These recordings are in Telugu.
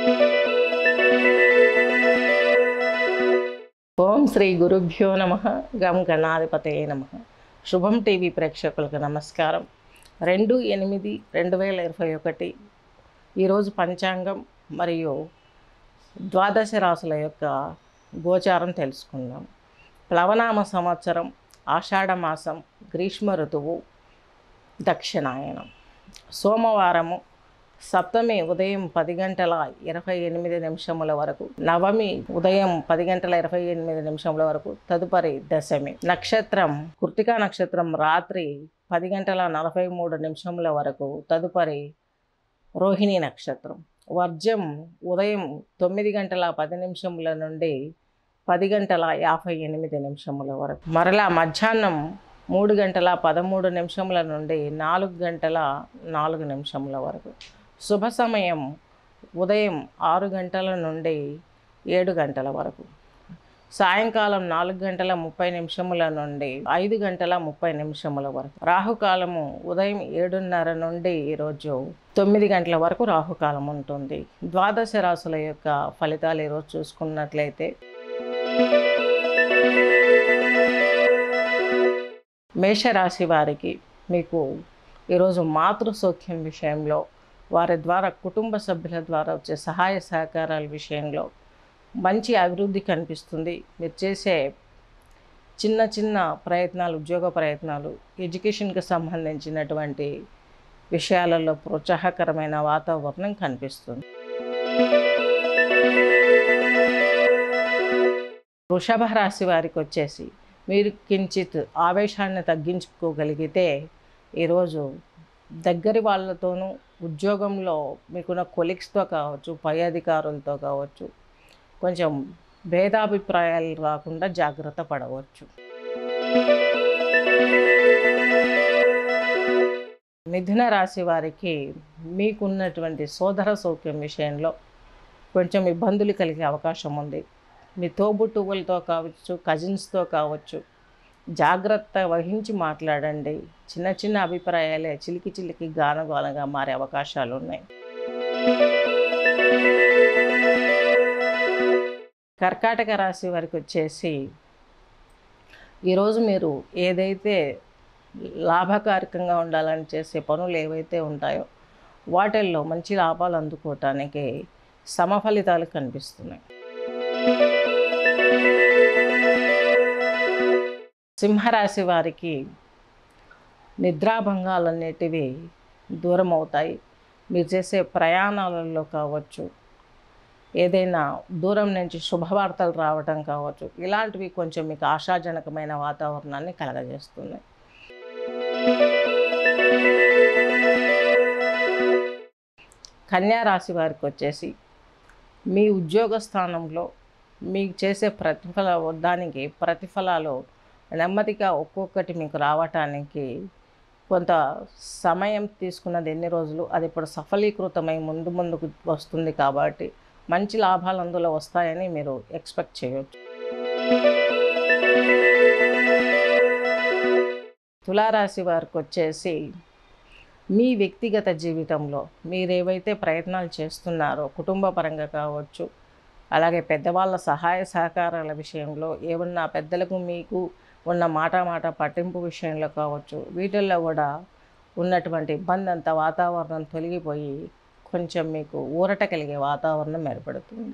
ఓం శ్రీ గురుభ్యో నమ గం గణాధిపతయే నమ శుభం టీవీ ప్రేక్షకులకు నమస్కారం రెండు ఎనిమిది రెండు వేల ఇరవై ఒకటి ఈరోజు పంచాంగం మరియు ద్వాదశ రాసుల యొక్క గోచారం తెలుసుకుందాం ప్లవనామ సంవత్సరం ఆషాఢ మాసం గ్రీష్మ ఋతువు దక్షిణాయనం సోమవారము సప్తమి ఉదయం పది గంటల ఇరవై ఎనిమిది నిమిషముల వరకు నవమి ఉదయం పది గంటల ఇరవై ఎనిమిది నిమిషముల వరకు తదుపరి దశమి నక్షత్రం కృతికా నక్షత్రం రాత్రి పది గంటల నలభై మూడు నిమిషముల వరకు తదుపరి రోహిణి నక్షత్రం వర్జం ఉదయం తొమ్మిది గంటల పది నిమిషముల నుండి పది గంటల యాభై ఎనిమిది నిమిషముల వరకు మరలా మధ్యాహ్నం మూడు గంటల పదమూడు నిమిషముల నుండి నాలుగు గంటల నాలుగు నిమిషముల వరకు శుభ సమయం ఉదయం ఆరు గంటల నుండి ఏడు గంటల వరకు సాయంకాలం నాలుగు గంటల ముప్పై నిమిషముల నుండి ఐదు గంటల ముప్పై నిమిషముల వరకు రాహుకాలము ఉదయం ఏడున్నర నుండి ఈరోజు తొమ్మిది గంటల వరకు రాహుకాలం ఉంటుంది ద్వాదశ రాసుల యొక్క ఫలితాలు ఈరోజు చూసుకున్నట్లయితే మేషరాశి వారికి మీకు ఈరోజు మాతృ సౌఖ్యం విషయంలో వారి ద్వారా కుటుంబ సభ్యుల ద్వారా వచ్చే సహాయ సహకారాల విషయంలో మంచి అభివృద్ధి కనిపిస్తుంది మీరు చేసే చిన్న చిన్న ప్రయత్నాలు ఉద్యోగ ప్రయత్నాలు ఎడ్యుకేషన్కి సంబంధించినటువంటి విషయాలలో ప్రోత్సాహకరమైన వాతావరణం కనిపిస్తుంది వృషభ రాశి వారికి వచ్చేసి మీరు కించిత్ ఆవేశాన్ని తగ్గించుకోగలిగితే ఈరోజు దగ్గరి వాళ్ళతోనూ ఉద్యోగంలో మీకున్న కొలీగ్స్తో కావచ్చు పై అధికారులతో కావచ్చు కొంచెం భేదాభిప్రాయాలు రాకుండా జాగ్రత్త పడవచ్చు మిథున రాశి వారికి మీకున్నటువంటి సోదర సౌఖ్యం విషయంలో కొంచెం ఇబ్బందులు కలిగే అవకాశం ఉంది మీ తోబుట్టువులతో కావచ్చు కజిన్స్తో కావచ్చు జాగ్రత్త వహించి మాట్లాడండి చిన్న చిన్న అభిప్రాయాలే చిలికి చిలికి గానగోనగా మారే అవకాశాలు ఉన్నాయి కర్కాటక రాశి వారికి వచ్చేసి ఈరోజు మీరు ఏదైతే లాభకారకంగా ఉండాలని చేసే పనులు ఏవైతే ఉంటాయో వాటిల్లో మంచి లాభాలు అందుకోవటానికి సమఫలితాలు కనిపిస్తున్నాయి సింహరాశి వారికి నిద్రాభంగాలన్నిటివి దూరం అవుతాయి మీరు చేసే ప్రయాణాలలో కావచ్చు ఏదైనా దూరం నుంచి శుభవార్తలు రావటం కావచ్చు ఇలాంటివి కొంచెం మీకు ఆశాజనకమైన వాతావరణాన్ని కలగజేస్తున్నాయి కన్యా రాశి వారికి వచ్చేసి మీ ఉద్యోగ స్థానంలో మీకు చేసే ప్రతిఫల దానికి ప్రతిఫలాలు నెమ్మదిగా ఒక్కొక్కటి మీకు రావటానికి కొంత సమయం తీసుకున్నది ఎన్ని రోజులు అది ఇప్పుడు సఫలీకృతమై ముందు ముందుకు వస్తుంది కాబట్టి మంచి లాభాలు అందులో వస్తాయని మీరు ఎక్స్పెక్ట్ చేయవచ్చు తులారాశి వారికి వచ్చేసి మీ వ్యక్తిగత జీవితంలో మీరు ఏవైతే ప్రయత్నాలు చేస్తున్నారో కుటుంబ పరంగా కావచ్చు అలాగే పెద్దవాళ్ళ సహాయ సహకారాల విషయంలో ఏమన్నా పెద్దలకు మీకు ఉన్న మాట మాట పట్టింపు విషయంలో కావచ్చు వీటిల్లో కూడా ఉన్నటువంటి ఇబ్బంది అంతా వాతావరణం తొలగిపోయి కొంచెం మీకు ఊరట కలిగే వాతావరణం ఏర్పడుతుంది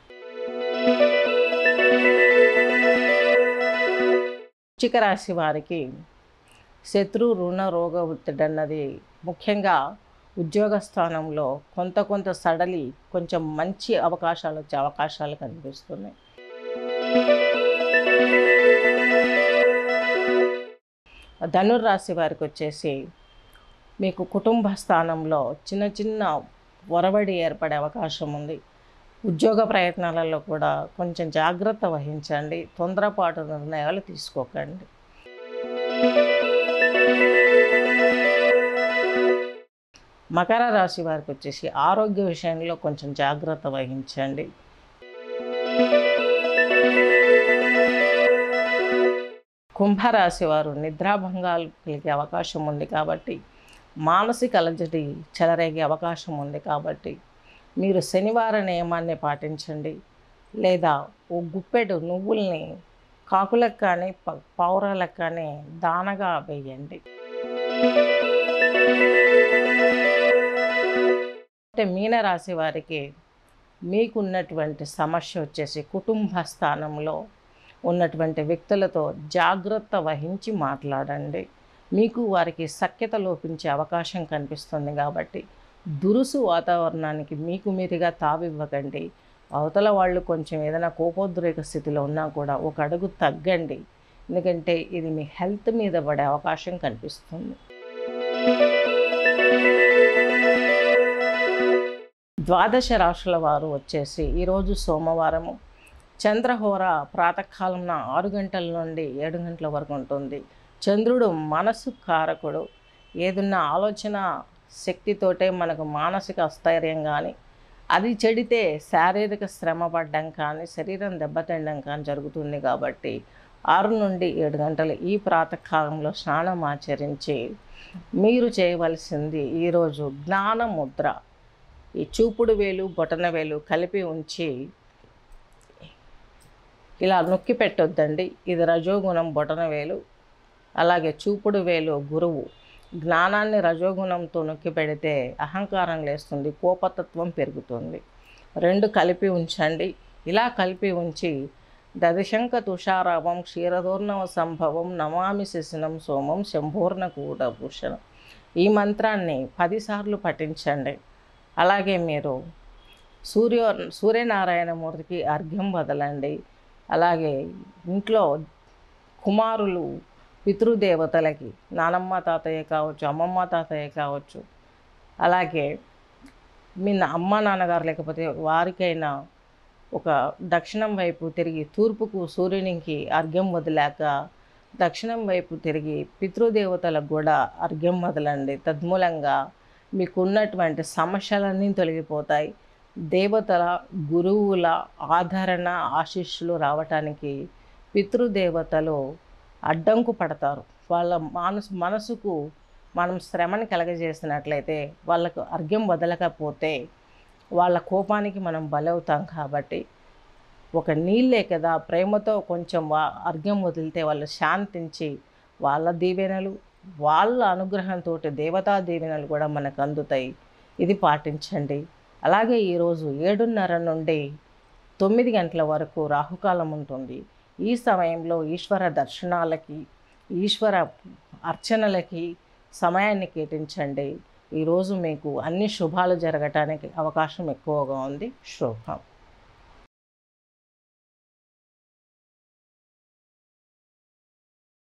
వృశ్చిక రాశి వారికి శత్రు రుణ రోగ ఒత్తిడి అన్నది ముఖ్యంగా ఉద్యోగ స్థానంలో కొంత కొంత సడలి కొంచెం మంచి అవకాశాలు వచ్చే అవకాశాలు కనిపిస్తున్నాయి ధనుర్రాశి వారికి వచ్చేసి మీకు కుటుంబ స్థానంలో చిన్న చిన్న ఒరవడి ఏర్పడే అవకాశం ఉంది ఉద్యోగ ప్రయత్నాలలో కూడా కొంచెం జాగ్రత్త వహించండి తొందరపాటు నిర్ణయాలు తీసుకోకండి మకర రాశి వారికి వచ్చేసి ఆరోగ్య విషయంలో కొంచెం జాగ్రత్త వహించండి కుంభరాశి వారు నిద్రాభంగాలు కలిగే అవకాశం ఉంది కాబట్టి మానసిక అలజడి చెలరేగే అవకాశం ఉంది కాబట్టి మీరు శనివార నియమాన్ని పాటించండి లేదా ఓ గుప్పెడు నువ్వుల్ని కాకులకు కానీ ప- పావురాలకు కానీ దానగా వేయండి అంటే మీనరాశి వారికి మీకున్నటువంటి సమస్య వచ్చేసి కుటుంబ స్థానంలో ఉన్నటువంటి వ్యక్తులతో జాగ్రత్త వహించి మాట్లాడండి మీకు వారికి సఖ్యత లోపించే అవకాశం కనిపిస్తుంది కాబట్టి దురుసు వాతావరణానికి మీకు మీరుగా తావివ్వకండి అవతల వాళ్ళు కొంచెం ఏదైనా కోపోద్రేక స్థితిలో ఉన్నా కూడా ఒక అడుగు తగ్గండి ఎందుకంటే ఇది మీ హెల్త్ మీద పడే అవకాశం కనిపిస్తుంది ద్వాదశ రాశుల వారు వచ్చేసి ఈరోజు సోమవారము చంద్రహోర ప్రాతకాలంన ఆరు గంటల నుండి ఏడు గంటల వరకు ఉంటుంది చంద్రుడు మనసు కారకుడు ఏదున్న ఆలోచన శక్తితోటే మనకు మానసిక అస్థైర్యం కానీ అది చెడితే శారీరక శ్రమ పడడం కానీ శరీరం దెబ్బతినడం కానీ జరుగుతుంది కాబట్టి ఆరు నుండి ఏడు గంటలు ఈ ప్రాతకాలంలో స్నానం ఆచరించి మీరు చేయవలసింది ఈరోజు జ్ఞాన ముద్ర ఈ చూపుడు వేలు బొటన వేలు కలిపి ఉంచి ఇలా నొక్కి పెట్టొద్దండి ఇది రజోగుణం బొటన వేలు అలాగే చూపుడు వేలు గురువు జ్ఞానాన్ని రజోగుణంతో నొక్కి పెడితే అహంకారం లేస్తుంది కోపతత్వం పెరుగుతుంది రెండు కలిపి ఉంచండి ఇలా కలిపి ఉంచి దదిశంక తుషారావం క్షీరదూర్ణవ సంభవం నమామి శిశినం సోమం శంభూర్ణ కూటభూషణం ఈ మంత్రాన్ని పదిసార్లు పఠించండి అలాగే మీరు సూర్య సూర్యనారాయణమూర్తికి అర్ఘ్యం వదలండి అలాగే ఇంట్లో కుమారులు పితృదేవతలకి నానమ్మ తాతయ్య కావచ్చు అమ్మమ్మ తాతయ్య కావచ్చు అలాగే మీ నా- అమ్మ నాన్నగారు లేకపోతే వారికైనా ఒక దక్షిణం వైపు తిరిగి తూర్పుకు సూర్యునికి అర్ఘ్యం వదిలాక దక్షిణం వైపు తిరిగి పితృదేవతలకు కూడా అర్ఘ్యం వదలండి తద్మూలంగా మీకున్నటువంటి సమస్యలన్నీ తొలగిపోతాయి దేవతల గురువుల ఆదరణ ఆశీస్సులు రావటానికి పితృదేవతలు అడ్డంకు పడతారు వాళ్ళ మనసు మనసుకు మనం శ్రమని కలగజేసినట్లయితే వాళ్ళకు అర్ఘ్యం వదలకపోతే వాళ్ళ కోపానికి మనం బలవుతాం కాబట్టి ఒక నీళ్ళే కదా ప్రేమతో కొంచెం వా అర్ఘ్యం వదిలితే వాళ్ళు శాంతించి వాళ్ళ దీవెనలు వాళ్ళ అనుగ్రహంతో దేవతా దీవెనలు కూడా మనకు అందుతాయి ఇది పాటించండి అలాగే ఈరోజు ఏడున్నర నుండి తొమ్మిది గంటల వరకు రాహుకాలం ఉంటుంది ఈ సమయంలో ఈశ్వర దర్శనాలకి ఈశ్వర అర్చనలకి సమయాన్ని కేటాయించండి ఈరోజు మీకు అన్ని శుభాలు జరగటానికి అవకాశం ఎక్కువగా ఉంది శుభం